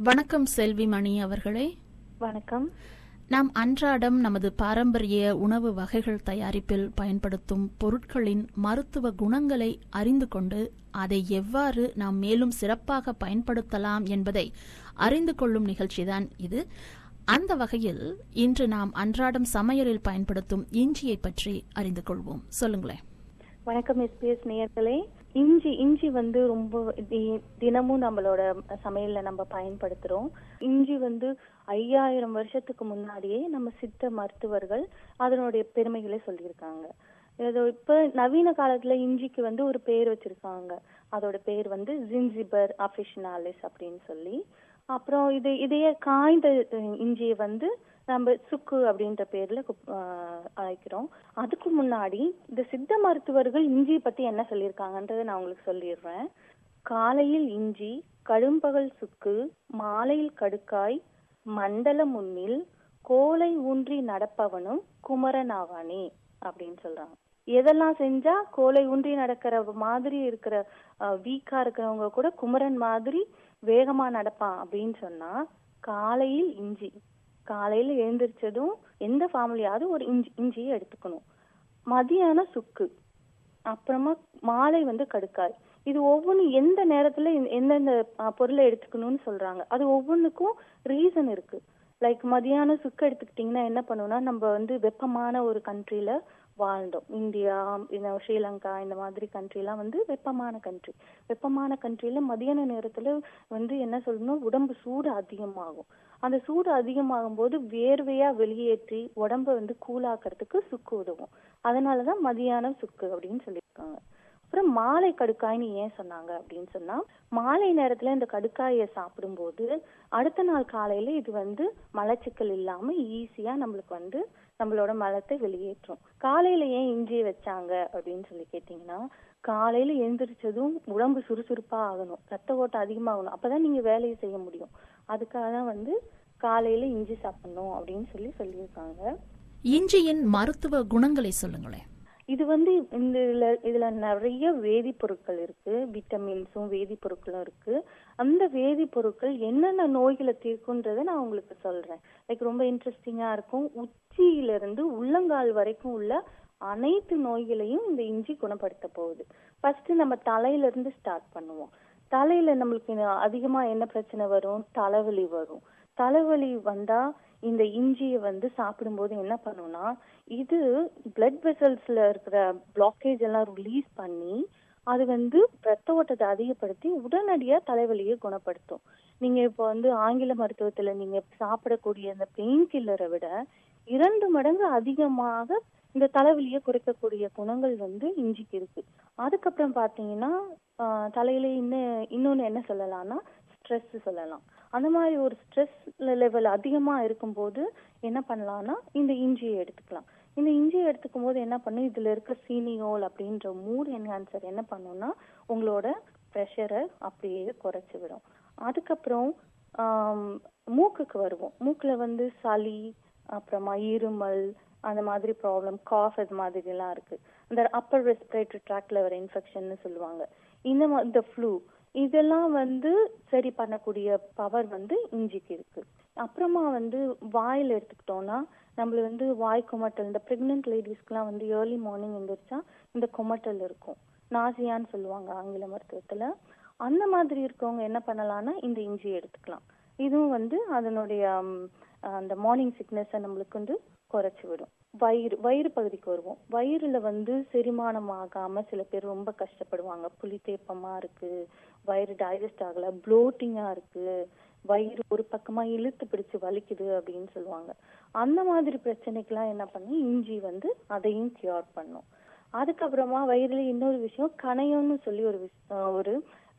வணக்கம் செல்வி மணி அவர்களே வணக்கம் நாம் அன்றாடம் நமது பாரம்பரிய உணவு வகைகள் தயாரிப்பில் பயன்படுத்தும் பொருட்களின் மருத்துவ குணங்களை அறிந்து கொண்டு அதை எவ்வாறு நாம் மேலும் சிறப்பாக பயன்படுத்தலாம் என்பதை அறிந்து கொள்ளும் நிகழ்ச்சிதான் இது அந்த வகையில் இன்று நாம் அன்றாடம் சமையலில் பயன்படுத்தும் இஞ்சியை பற்றி அறிந்து கொள்வோம் சொல்லுங்களேன் வணக்கம் எஸ்பிஎஸ் நேயர்களே இஞ்சி இஞ்சி வந்து ரொம்ப தி- தினமும் நம்மளோட சமையல்ல நம்ம பயன்படுத்துறோம் இஞ்சி வந்து ஐயாயிரம் வருஷத்துக்கு முன்னாடியே நம்ம சித்த மருத்துவர்கள் அதனுடைய பெருமைகளை சொல்லியிருக்காங்க இது இப்ப நவீன காலத்துல இஞ்சிக்கு வந்து ஒரு பேர் வச்சிருக்காங்க அதோட பேர் வந்து ஜின்சிபர் அஃபிஷனாலிஸ் அப்படின்னு சொல்லி அப்புறம் இது இதையே காய்ந்த அஹ், இஞ்சியை வந்து நம்ம சுக்கு அப்படின்ற பேர்ல குப்- ஆஹ் அழைக்கிறோம் அதுக்கு முன்னாடி இந்த சித்த மருத்துவர்கள் இஞ்சியை பத்தி என்ன சொல்லியிருக்காங்கன்றதை நான் உங்களுக்கு சொல்லிடுறேன் காலையில் இஞ்சி கடும்பகல் சுக்கு மாலையில் கடுக்காய் மண்டல முன்னில் கோலை ஊன்றி நடப்பவனும் குமரனாவானே அப்படின்னு சொல்றாங்க எதெல்லாம் செஞ்சா கோலை ஊன்றி நடக்கிற மாதிரி இருக்கிற வீக்கா இருக்கிறவங்க கூட குமரன் மாதிரி வேகமா நடப்பான் அப்படின்னு சொன்னா காலையில் இஞ்சி காலையில எழுந்திரிச்சதும் எந்த ஃபேமிலியாவது ஒரு இஞ்சி இஞ்சியை எடுத்துக்கணும் மதியானம் சுக்கு அப்புறமா மாலை வந்து கடுக்காய் இது ஒவ்வொன்றும் எந்த நேரத்துல எந்த- எந்தெந்த அஹ், பொருளை எடுத்துக்கணும்னு சொல்றாங்க அது ஒவ்வொன்றுக்கும் ரீசன் இருக்கு லைக் மதியானம் சுக்கு எடுத்துக்கிட்டிங்கன்னா என்ன பண்ணுவோம்னா நம்ம வந்து வெப்பமான ஒரு கண்ட்ரில வாழ்ந்தோம் இந்தியா இந்த ஸ்ரீலங்கா இந்த மாதிரி கண்ட்ரிலாம் வந்து வெப்பமான கண்ட்ரி வெப்பமான கண்ட்ரில மதியான நேரத்துல வந்து என்ன சொல்லணும் உடம்பு சூடு அதிகமாகும் அந்த சூடு அதிகமாகும் போது வேர்வையா வெளியேற்றி உடம்ப வந்து கூலாக்குறதுக்கு சுக்கு உதவும் அதனாலதான் மதியானம் சுக்கு அப்படின்னு சொல்லியிருக்காங்க அப்புறம் மாலை கடுக்காய்னு ஏன் சொன்னாங்க அப்படின்னு சொன்னா மாலை நேரத்துல இந்த கடுக்காயை சாப்பிடும்போது அடுத்த நாள் காலையில இது வந்து மலச்சிக்கல் இல்லாம ஈஸியா நம்மளுக்கு வந்து நம்மளோட மலத்தை வெளியேற்றும் காலையில ஏன் இஞ்சியை வச்சாங்க அப்படின்னு சொல்லி கேட்டீங்கன்னா காலையில எந்திரிச்சதும் உடம்பு சுறுசுறுப்பா ஆகணும் ரத்த ஓட்டம் அதிகமாகணும் அப்பதான் நீங்க வேலையை செய்ய முடியும் அதுக்காக தான் வந்து காலையில இஞ்சி சாப்பிடணும் அப்படின்னு சொல்லி சொல்லியிருக்காங்க இஞ்சியின் மருத்துவ குணங்களை சொல்லுங்களேன் இது வந்து இந்த இதுல இதுல நிறைய வேதிப்பொருட்கள் இருக்கு விட்டமின்ஸும் வேதிப்பொருட்களும் இருக்கு அந்த வேதிப்பொருட்கள் என்னென்ன நோய்களை தீர்க்குன்றதை நான் உங்களுக்கு சொல்றேன் லைக் ரொம்ப இன்ட்ரெஸ்டிங்கா இருக்கும் உச்சியில இருந்து உள்ளங்கால் வரைக்கும் உள்ள அனைத்து நோய்களையும் இந்த இஞ்சி குணப்படுத்த போகுது ஃபர்ஸ்ட் நம்ம தலையில இருந்து ஸ்டார்ட் பண்ணுவோம் தலையில நம்மளுக்கு இந்த அதிகமா என்ன பிரச்சனை வரும் தலைவலி வரும் தலைவலி வந்தா இந்த இஞ்சியை வந்து சாப்பிடும்போது என்ன பண்ணும்னா இது பிளட் வெசல்ஸ்ல இருக்கிற பிளாக்கேஜ் எல்லாம் ரிலீஸ் பண்ணி அது வந்து ரத்த ஓட்டத்தை அதிகப்படுத்தி உடனடியா தலைவலியை குணப்படுத்தும் நீங்க இப்போ வந்து ஆங்கில மருத்துவத்துல நீங்க சாப்பிடக்கூடிய அந்த பெயின் கில்லரை விட இரண்டு மடங்கு அதிகமாக இந்த தலைவலியை குறைக்கக்கூடிய குணங்கள் வந்து இஞ்சிக்கு இருக்கு அதுக்கப்புறம் பாத்தீங்கன்னா ஆஹ் தலையில இன்னும் இன்னொன்னு என்ன சொல்லலாம்னா ஸ்ட்ரெஸ் சொல்லலாம் அந்த மாதிரி ஒரு ஸ்ட்ரெஸ் லெவல் அதிகமா இருக்கும்போது என்ன பண்ணலாம்னா இந்த இஞ்சியை எடுத்துக்கலாம் இந்த இஞ்சியை எடுத்துக்கும் போது என்ன பண்ணும் இதுல இருக்க சீனியோல் அப்படின்ற மூட் என்ஹான்சர் என்ன பண்ணும்னா உங்களோட ப்ரெஷரை அப்படியே குறைச்சு விடும் அதுக்கப்புறம் ஆம், மூக்குக்கு வருவோம் மூக்குல வந்து சளி அப்புறமா இருமல் அந்த மாதிரி ப்ராப்ளம் காஃப் அது மாதிரி எல்லாம் இருக்கு இந்த அப்பர் ரெஸ்பிரேட்டரி ட்ராக்ல வர இன்ஃபெக்ஷன்னு சொல்லுவாங்க இந்த மா- இந்த ஃப்ளூ இதெல்லாம் வந்து சரி பண்ணக்கூடிய பவர் வந்து இஞ்சிக்கு இருக்கு அப்புறமா வந்து வாயில் எடுத்துக்கிட்டோம்னா நம்மள வந்து வாய் குமட்டல் இந்த பிரெக்னென்ட் லேடிஸ்க்குலாம் வந்து ஏர்லி மார்னிங் எந்திரிச்சா இந்த குமட்டல் இருக்கும் நாசியான்னு சொல்லுவாங்க ஆங்கில மருத்துவத்துல அந்த மாதிரி இருக்கவங்க என்ன பண்ணலாம்னா இந்த இஞ்சி எடுத்துக்கலாம் இதுவும் வந்து அதனுடைய ம், அந்த மார்னிங் சிக்னஸை நம்மளுக்கு வந்து குறைச்சு விடும் வயிறு வயிறு பகுதிக்கு வருவோம் வயிறுல வந்து செரிமானம் ஆகாம சில பேர் ரொம்ப கஷ்டப்படுவாங்க புளித்தேப்பமா இருக்கு வயிறு டைஜஸ்ட் ஆகல ப்ளோட்டிங்கா இருக்கு வயிறு ஒரு பக்கமா இழுத்து பிடிச்சு வலிக்குது அப்படின்னு சொல்லுவாங்க அந்த மாதிரி பிரச்சனைக்கெல்லாம் என்ன பண்ணி இஞ்சி வந்து அதையும் கியூர் பண்ணும் அதுக்கப்புறமா வயிறுல இன்னொரு விஷயம் கணையம்னு சொல்லி ஒரு விஷ்- ஆஹ் ஒரு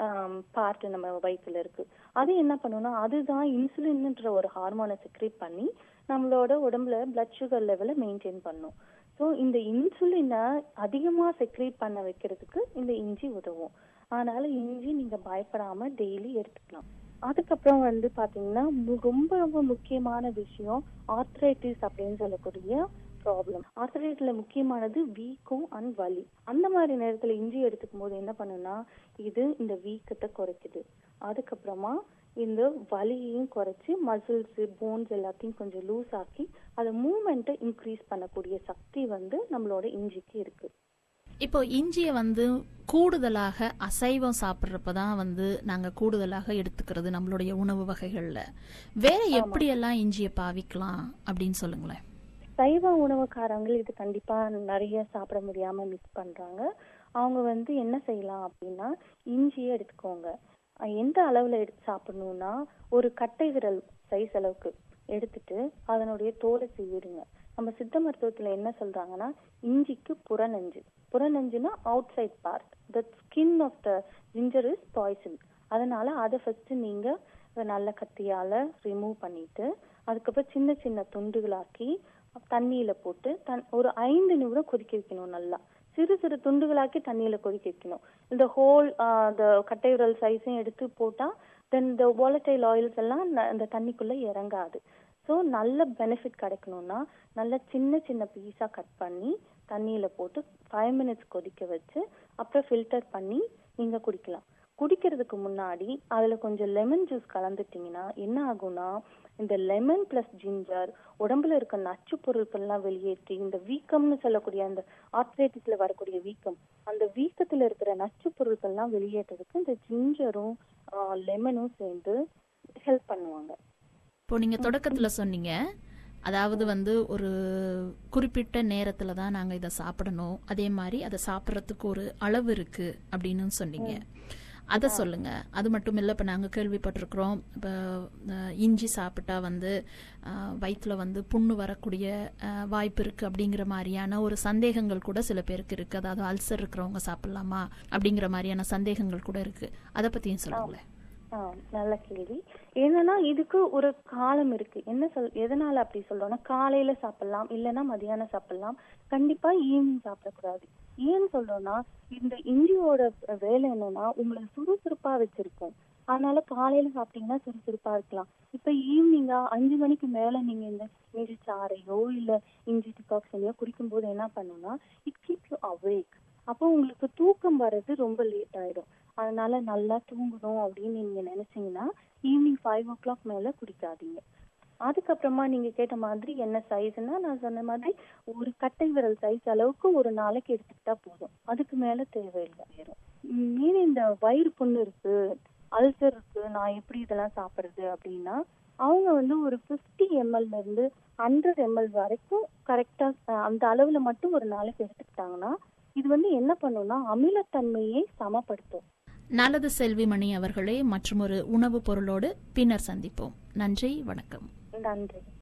பார்ட் நம்ம வயிற்றுல இருக்கு அது என்ன பண்ணும்னா அதுதான் இன்சுலின்ன்ற ஒரு ஹார்மோனை செக்ரேட் பண்ணி நம்மளோட உடம்புல பிளட் சுகர் லெவலை மெயின்டைன் பண்ணும் ஸோ இந்த இன்சுலினை அதிகமா செக்ரேட் பண்ண வைக்கிறதுக்கு இந்த இஞ்சி உதவும் அதனால இஞ்சி நீங்க பயப்படாம டெய்லி எடுத்துக்கலாம் அதுக்கப்புறம் வந்து பாத்தீங்கன்னா மு- ரொம்ப ரொம்ப முக்கியமான விஷயம் ஆர்த்ரைட்டிஸ் அப்படின்னு சொல்லக்கூடிய ப்ராப்ளம் ஆர்த்தரைட்ல முக்கியமானது வீக்கம் அண்ட் வலி அந்த மாதிரி நேரத்துல இஞ்சி எடுத்துக்கும் போது என்ன பண்ணுன்னா இது இந்த வீக்கத்தை குறைக்குது அதுக்கப்புறமா இந்த வலியையும் குறைச்சி மசில்ஸ் போன்ஸ் எல்லாத்தையும் கொஞ்சம் லூஸ் ஆக்கி அதை மூமெண்ட்டை இன்க்ரீஸ் பண்ணக்கூடிய சக்தி வந்து நம்மளோட இஞ்சிக்கு இருக்கு இப்போ இஞ்சியை வந்து கூடுதலாக அசைவம் சாப்பிட்றப்ப தான் வந்து நாங்க கூடுதலாக எடுத்துக்கிறது நம்மளுடைய உணவு வகைகள்ல வேற எப்படியெல்லாம் இஞ்சியை பாவிக்கலாம் அப்படின்னு சொல்லுங்களேன் சைவ உணவுக்காரங்க இது கண்டிப்பா நிறைய சாப்பிட முடியாம மிஸ் பண்றாங்க அவங்க வந்து என்ன செய்யலாம் அப்படின்னா இஞ்சியை எடுத்துக்கோங்க அஹ் எந்த அளவுல எடுத்து சாப்பிடணும்னா ஒரு கட்டை விரல் சைஸ் அளவுக்கு எடுத்துட்டு அதனுடைய தோலை சீவிடுங்க நம்ம சித்த மருத்துவத்துல என்ன சொல்றாங்கன்னா இஞ்சிக்கு புறநஞ்சு புறநஞ்சுனா outside part the skin of the ginger is poison அதனால அதை ஃபர்ஸ்ட் நீங்க நல்ல கத்தியால ரிமூவ் பண்ணிட்டு அதுக்கப்புறம் சின்ன சின்ன துண்டுகளாக்கி தண்ணியில போட்டு தன் ஒரு ஐந்து நிமிடம் கொதிக்க வைக்கணும் நல்லா சிறு சிறு துண்டுகளாக்கி தண்ணியில கொதிக்க வைக்கணும் இந்த ஹோல் இந்த கட்டை விரல் சைஸையும் எடுத்து போட்டா தென் இந்த volatile ஆயில்ஸ் எல்லாம் ந- இந்த தண்ணிக்குள்ள இறங்காது ஸோ நல்ல பெனிஃபிட் கிடைக்கணும்னா நல்ல சின்ன சின்ன பீஸா கட் பண்ணி தண்ணியில போட்டு ஃபைவ் மினிட்ஸ் கொதிக்க வச்சு அப்புறம் ஃபில்டர் பண்ணி நீங்க குடிக்கலாம் குடிக்கிறதுக்கு முன்னாடி அதுல கொஞ்சம் லெமன் ஜூஸ் கலந்துட்டீங்கன்னா என்ன ஆகும்னா இந்த லெமன் பிளஸ் ஜிஞ்சர் உடம்புல இருக்க நச்சு பொருட்கள்லாம் வெளியேற்றி இந்த வீக்கம்னு சொல்லக்கூடிய அந்த ஆர்த்ரைட்டிஸ்ல வரக்கூடிய வீக்கம் அந்த வீக்கத்துல இருக்கிற நச்சு பொருட்கள்லாம் வெளியேற்றதுக்கு இந்த ஜிஞ்சரும் லெமனும் சேர்ந்து ஹெல்ப் பண்ணுவாங்க இப்போ நீங்க தொடக்கத்துல சொன்னீங்க அதாவது வந்து ஒரு குறிப்பிட்ட நேரத்துல தான் நாங்க இதை சாப்பிடணும் அதே மாதிரி அதை சாப்பிட்றதுக்கு ஒரு அளவு இருக்கு அப்படின்னு சொன்னீங்க அதை சொல்லுங்க அது மட்டும் இல்லை இப்போ நாங்கள் கேள்விப்பட்டிருக்கிறோம் இப்போ அஹ், இஞ்சி சாப்பிட்டா வந்து அஹ், வயித்துல வந்து புண்ணு வரக்கூடிய அஹ், வாய்ப்பு இருக்கு அப்படிங்கிற மாதிரியான ஒரு சந்தேகங்கள் கூட சில பேருக்கு இருக்கு அதாவது அல்சர் இருக்கிறவங்க சாப்பிடலாமா அப்படிங்கிற மாதிரியான சந்தேகங்கள் கூட இருக்கு அதை பத்தியும் சொல்லுங்களேன் ஆ நல்ல கேள்வி என்னன்னா இதுக்கு ஒரு காலம் இருக்கு என்ன சொல் எதனால அப்படி சொல்றோம்னா காலையில சாப்பிடலாம் இல்லைன்னா மதியானம் சாப்பிடலாம் கண்டிப்பா ஈவினிங் சாப்பிடக்கூடாது ஏன்னு சொல்றோம்னா இந்த இஞ்சியோட வேலை என்னன்னா உங்களை சுறுசுறுப்பா வச்சிருக்கும் அதனால காலையில சாப்பிட்டீங்கன்னா சுறுசுறுப்பா இருக்கலாம் இப்ப ஈவினிங்கா அஞ்சு மணிக்கு மேல நீங்க இந்த இஞ்சி சாறையோ இல்ல இஞ்சி டிகாக்ஷனையோ குடிக்கும்போது என்ன பண்ணும்னா இட் கீப் யூ அவேக் அப்போ உங்களுக்கு தூக்கம் வர்றது ரொம்ப லேட் ஆயிடும் அதனால நல்லா தூங்கணும் அப்படின்னு நீங்க நினைச்சீங்கன்னா ஈவினிங் ஃபைவ் ஓ கிளாக் மேல குடிக்காதீங்க அதுக்கப்புறமா நீங்க கேட்ட மாதிரி என்ன சைஸ்னா நான் சொன்ன மாதிரி ஒரு கட்டை விரல் சைஸ் அளவுக்கு ஒரு நாளைக்கு எடுத்துக்கிட்டா போதும் அதுக்கு மேல தேவையில்லை வேறும் மீறி இந்த வயிறு புண்ணு இருக்கு அல்சர் இருக்கு நான் எப்படி இதெல்லாம் சாப்பிடுறது அப்படின்னா அவங்க வந்து ஒரு 50 எம்எல்ல இருந்து ஹண்ட்ரட் எம்எல் வரைக்கும் கரெக்டா அந்த அளவுல மட்டும் ஒரு நாளைக்கு எடுத்துக்கிட்டாங்கன்னா இது வந்து என்ன பண்ணும்னா அமிலத்தன்மையை சமப்படுத்தும் நல்லது செல்விமணி அவர்களே மற்றும் ஒரு உணவுப் பொருளோடு பின்னர் சந்திப்போம் நன்றி வணக்கம் நன்றி